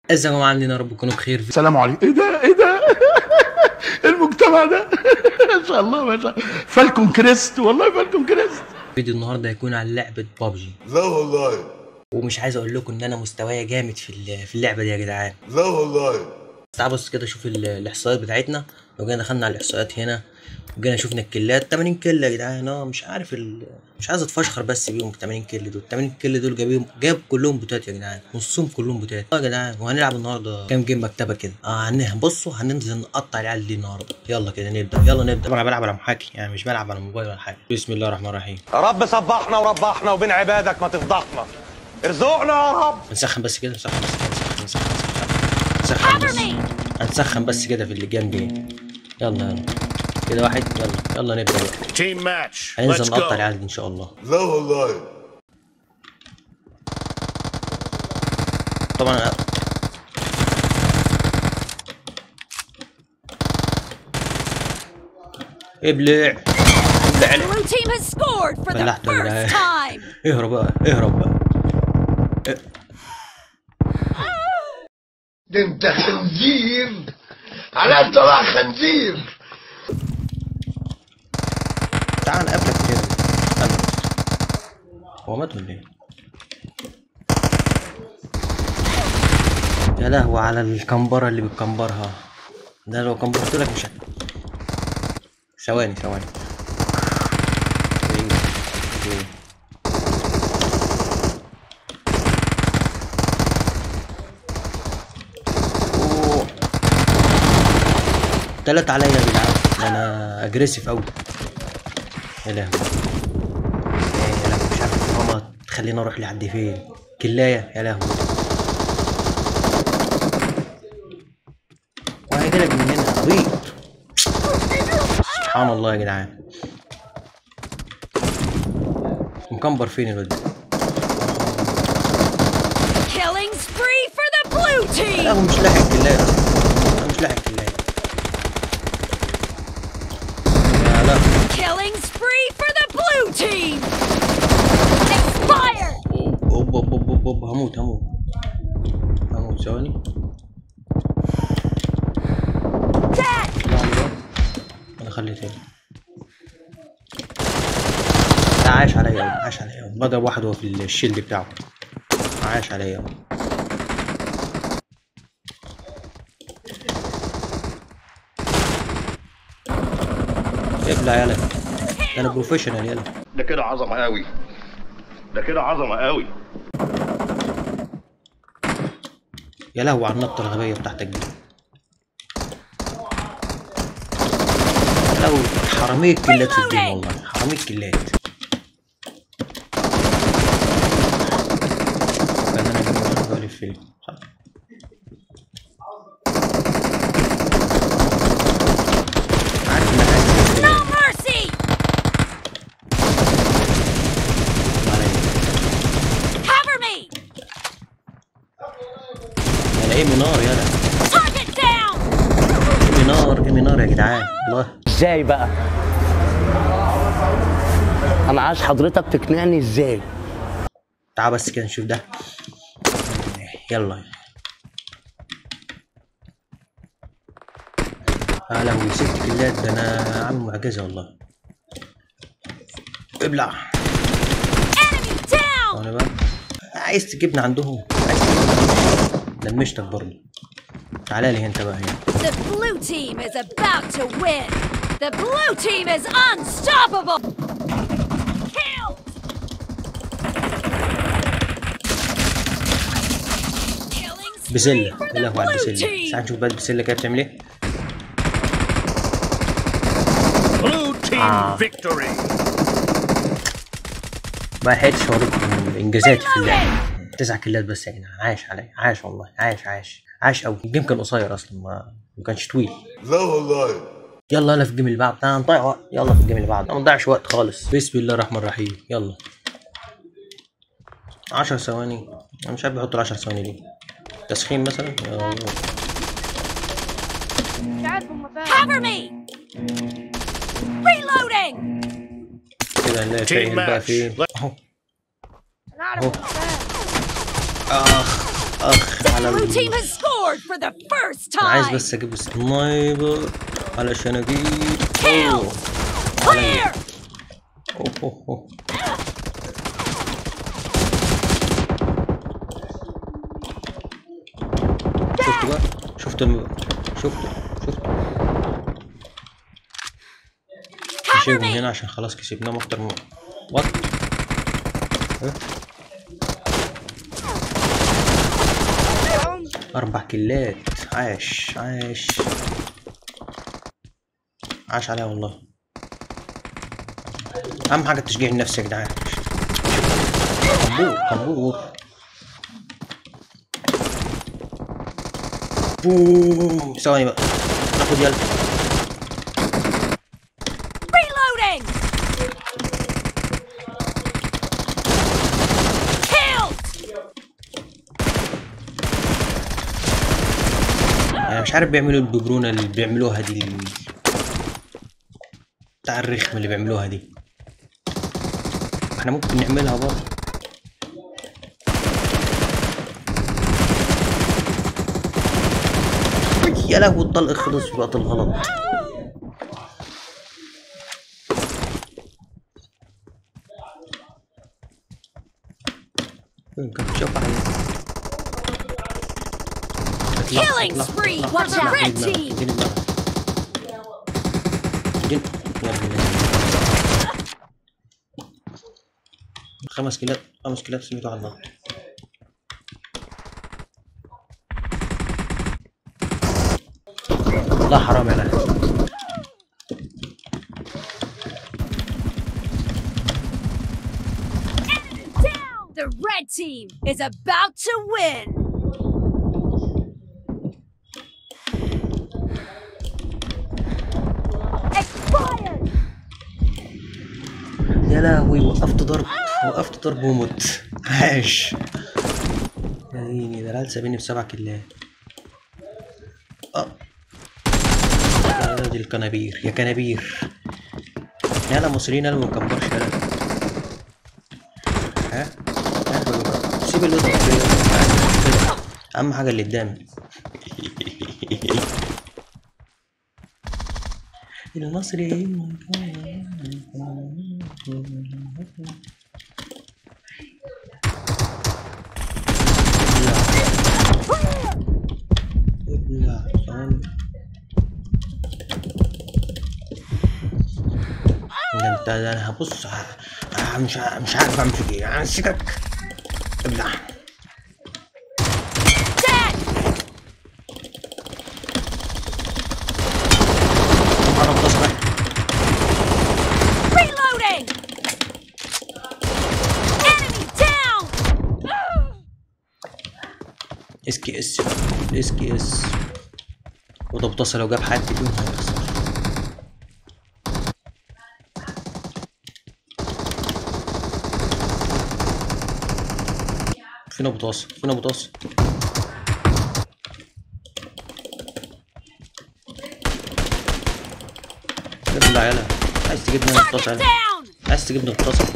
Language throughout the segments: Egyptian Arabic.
ازيكم يا جماعه عاملين يا رب تكونوا بخير في السلام عليكم ايه ده ايه ده المجتمع ده ما شاء الله ما شاء الله فالكون كريست والله فالكون كريست فيديو النهارده هيكون عن لعبه بابجي لا والله ومش عايز اقول لكم ان انا مستواي جامد في ال- في اللعبه دي يا جدعان لا والله تعال بص كده شوف ال- الاحصائيات بتاعتنا لو جينا دخلنا على الاحصائيات هنا وجينا شفنا الكيلات 80 كيل يا جدعان اه مش عارف ال... مش عايز اتفشخر بس بيهم 80 كيل دول 80 كيل دول جايبهم جايب كلهم بوتات يا جدعان نصهم كلهم بوتات اه يا جدعان وهنلعب النهارده كام جيم مكتبه كده اه هن- بصوا هننزل نقطع العيال دي النهارده يلا كده نبدا يلا نبدا طبعا انا بلعب على محاكي يعني مش بلعب على موبايل ولا حاجه بسم الله الرحمن الرحيم رب صبحنا وربحنا وبين عبادك ما تفضحنا ارزقنا يا رب نسخن بس كده نسخن بس كده نسخن نسخن نسخن نسخن بس هنسخن بس كده في اللجان دي يلا يلا كده واحد يلا يلا نبدا بقى Team match. هننزل Let's نقطع go. العيال دي ان شاء الله لا والله طبعا أنا- ابلع ابلع عليك. Blue team has scored for the فلحت يا جدعان. first time. اهرب بقى اهرب بقى ده انت خنزير على طلع خنزير تعال نقابلك كده استنى. هو مات ولا ايه؟ يا لهوي على الكمبرة اللي بتكمبرها ده لو كمبرت لك مش هت- ثواني ثواني إيه؟ إيه؟ أوه. تلات عليا يا جدعان ده انا اجريسيف اوي يا لهوي إيه يا لهوي مش عارف ماما تخليني اروح لحد فين كلاية يا لهوي وهيجيلك من هنا عبيط سبحان الله يا جدعان مكمبر فين الواد ده؟ Killing spree for the blue لا team. هو مش لاحق كلاية اصلا انا مش لاحق كلاية يا لا Killing spree for the blue team. Expire. اوب اوب اوب اوب اوب هموت هموت هموت ثواني Dead. لا والله. انا خلي تاني ده عاش عليا أوي، عاش عليا أوي. بضرب واحد وهو في الشيلد بتاعه عاش عليا أوي. ابلع يالا ده انا بروفيشنال يالا ده كده عظمه قوي ده كده عظمه قوي يا لهوي على النطه الغبيه بتاعتك دي يا لهوي حرامية كلات في الدين والله حرامية كلات كان انا جنب واحد الفيلم صح عارف انك عايز No تقتلني. mercy. عليا. Cover me. يلا ايه نار يلا Target down. ايه نار ايه نار يا جدعان الله ازاي بقى انا عايز حضرتك تقنعني ازاي تعال بس كده نشوف ده يلا يا لهوي ست كيلات ده انا عامل معجزه والله ابلع Enemy down. وانا بقى عايز تجيبني عندهم عايز تجيبني. لمشتك برضه تعالى لي انت بقى هنا The blue team is about to win. The blue team is unstoppable. Kill. Killing spree بسله for يا the لهوي على blue البسله team. تعال نشوف بقى البسله كده بتعمل ايه Blue team victory. ما لحقتش اوريكم انجازاتي في اللعبه تسع كيلات بس يا جدعان عاش عليا عاش والله عاش عاش عاش قوي الجيم كان قصير اصلا ما ما كانش طويل لا والله يلا يلا في الجيم اللي بعد تعال نضيع وقت يلا في الجيم اللي بعد ما نضيعش وقت خالص بسم الله الرحمن الرحيم يلا 10 ثواني انا مش عارف بيحط ال 10 ثواني ليه تسخين مثلا يلا. Cover me. Reloading. كده نلاقي Team فاهم بقى match. فين Let- اهو اهو اخ اخ على Blue ال... team has scored for the first انا عايز time. بس اجيب سنايبر علشان اجيب Kill. أوه. Clear. أوه أوه أوه. شفتوا بقى شفتوا الم... شفتوا شفتوا Cover نشيل من me. هنا عشان خلاص كسبناهم اكتر من وات إيه؟ اربع كيلات عاش عاش عاش عليها والله اهم حاجه التشجيع النفسي يا جدعان كمبور كمبور بوم ثواني بقى ناخد يلا Reloading. Killed. انا مش عارف بيعملوا الببرونه اللي بيعملوها دي ال- بتاع الرخم اللي بيعملوها دي احنا ممكن نعملها برضه يا لهوي الطلق خلص في الوقت الغلط فين كان شوف عليه اطلع، Killing اطلع، spree اطلع، for the اطلع، red اديني team. دماغك، اديني دماغك. اديني- يا ابن الذين. خمس كيلات خمس كيلات سميته على النار لا حرام يا لهوي Down. The red team is about to win. Expired. يا لهوي وقفت ضرب وقفت ضرب ومت عاش يا ديني ده العيال سابيني بسبع كيلات اه يا دي الكنابير يا كنابير يا لا مصريين انا ما بنكبرش يلا ها ها سيب اللي يضرب فيا. كده. اهم حاجه اللي قدامي المصري ابلع فاهم ده انت ده انا هبص ه- ه- مش ع- مش عارف اعمل فيك ايه همسكك ابلع Dead. انا بتصبح Reloading. Enemy down. اس كي اس اس كي اس وده بتصل لو جاب حد فيهم هيخسر فين ابو طاس فين ابو طاس ابلع يلا عايز تجيبني من الطاسه Target يلا down. عايز تجيبني من الطاسه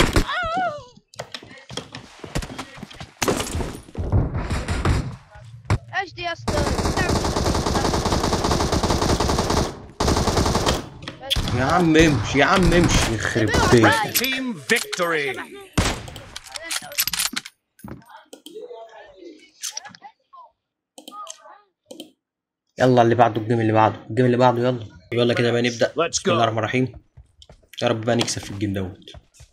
ايش دي يا اسطى يا عم امشي يا عم امشي يخرب بيتك Team victory. يلا اللي بعده الجيم اللي بعده الجيم اللي بعده يلا يلا كده بقى نبدا Let's بسم الله go. الرحمن الرحيم يا رب بقى نكسب في الجيم دوت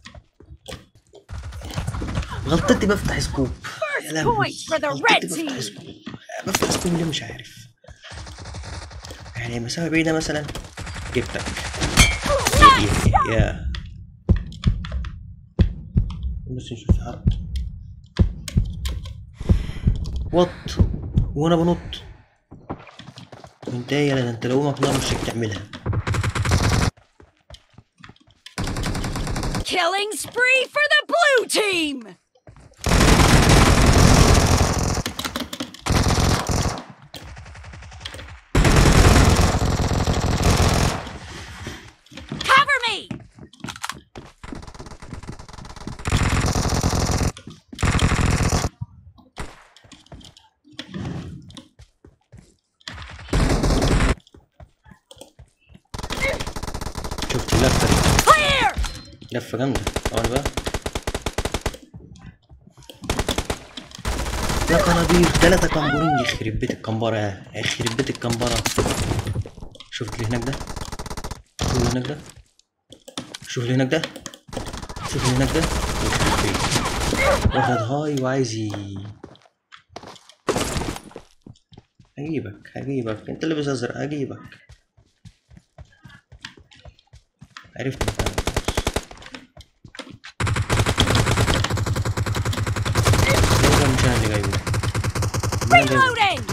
غلطتي بفتح سكوب يا لهوي point for the غلطتي red بفتح team. سكوب بفتح سكوب ليه مش عارف يعني مسافة بعيدة مثلا جبتك يا- يا بس نشوف حد وات وانا بنط انت ايه يلا ده انت لو امك نار مش تعملها Killing spree for the blue team. Cover me. اللفه دي Clear! لفه جامده ثواني بقى يا قناديل ثلاثة كمبورين يخرب بيت الكمبرة يخرب بيت الكمبرة شفت اللي هناك ده شوف اللي هناك ده شوف اللي هناك ده شوف اللي هناك ده يخرب بيت. واخد هاي وعايز ي... هجيبك هجيبك انت اللي ازرق هجيبك عرفت مكانك ده مش انا اللي جايبه أنا جايبه. Reloading!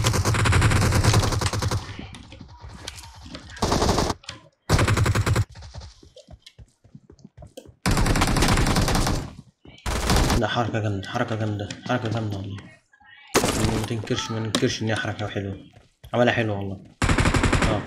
لا حركة جامدة حركة جامدة حركة جامدة والله ما تنكرش ما ننكرش ان هي حركة حلوة عملها حلو والله اه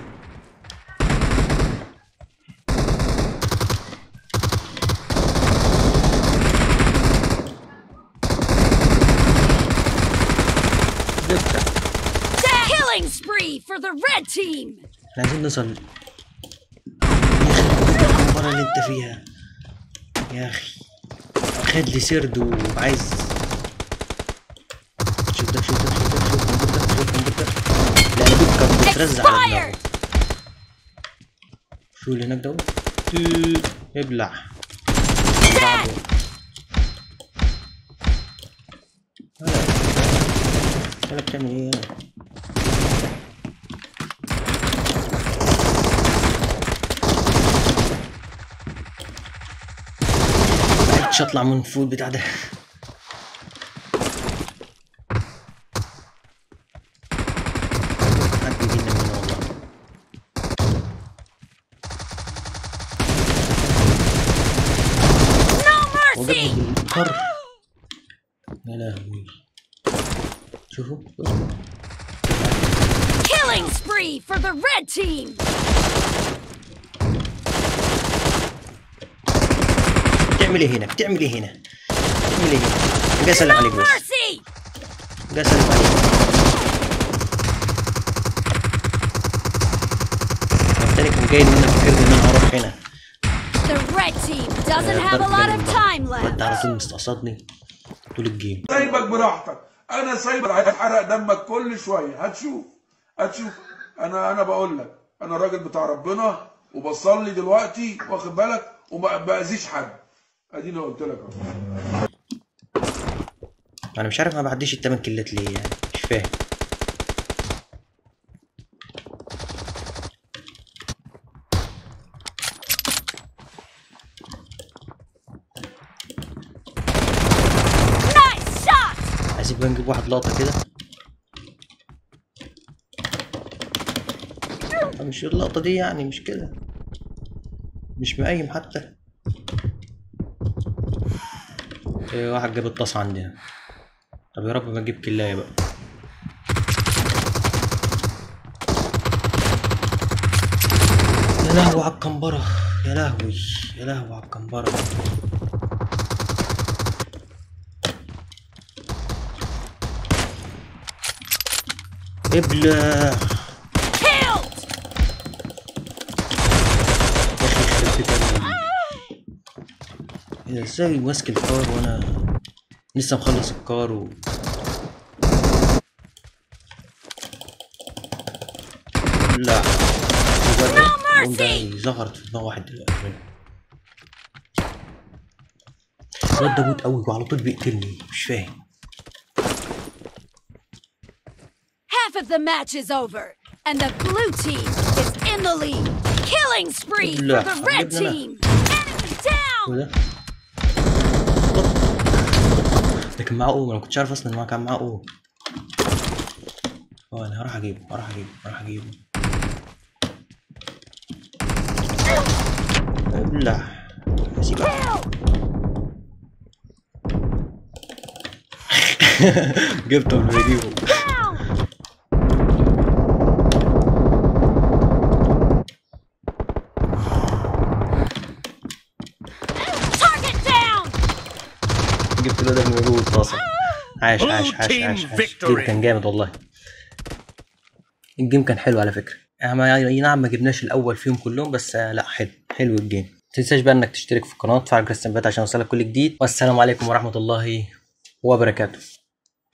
جبتها Killing spree for the red team! احنا عايزين نوصل يخرب بيت الكمبرة اللي انت فيها يا اخي خد لي سرد وعايز شوف ده شوف ده شوف ده شوف الكمبيوتر شوف الكمبيوتر لا انا دوب كان بيترزع على دماغه شو اللي هناك ده توت. ابلع Dead! انا بتعمل ايه انا معرفتش اطلع من الفول بتاع ده حد يجينا منه والله No وجابني mercy! بالقر يا لهوي شوفوا شوفوا. Killing spree for the red team! بتعمل ايه هنا بتعمل ايه هنا بتعمل ايه هنا أنا جاي اسلم No عليك بس mercy! جاي اسلم عليك التاني كان جاي ان انا فكرت ان انا هروح هنا The red team doesn't have a lot of time انت على left. طول مستقصدني طول الجيم سايبك براحتك انا سايبك هتحرق دمك كل شويه هتشوف هتشوف انا انا بقول لك انا راجل بتاع ربنا وبصلي دلوقتي واخد بالك وما باذيش حد اديني قلت لك اهو انا مش عارف ما بعديش التمن كيلات ليه يعني مش فاهم Nice shot! عايزين بقى نجيب واحد لقطة كده آه، مش اللقطة دي يعني مش كده مش مقيم حتى إيه، واحد جاب الطاسة عندنا طب يا رب ما نجيب كلاية بقى يا لهوي على الكمبرة يا لهوي يا لهوي على الكمبرة ابلع Killed! يخرب بيت أمي. ايه ده ازاي ماسك الكار وانا لسه مخلص الكار و لا No اليوم ده mercy! ظهرت في دماغ واحد دلوقتي الواد ده بوت قوي وعلى طول بيقتلني مش فاهم Half of the match is over, and the blue team is in the lead. Killing spree for لا، the red عجبنا team. Enemy down! وده ده كان معاه قوم انا ما كنتش عارف اصلا ان هو كان معاه قوم اه انا هروح اجيبه هروح اجيبه هروح اجيبه ابلع سيبك جبته قبل ما يجيبه Down! Target down! جبت له ده من جوه الطاسه عاش Blue عاش عاش team عاش عاش victory. الجيم كان جامد والله الجيم كان حلو على فكره احنا اي نعم ما جبناش الاول فيهم كلهم بس آه، لا حلو حلو الجيم ما تنساش بقى انك تشترك في القناه وتفعل جرس التنبيهات عشان يوصلك كل جديد والسلام عليكم ورحمه الله وبركاته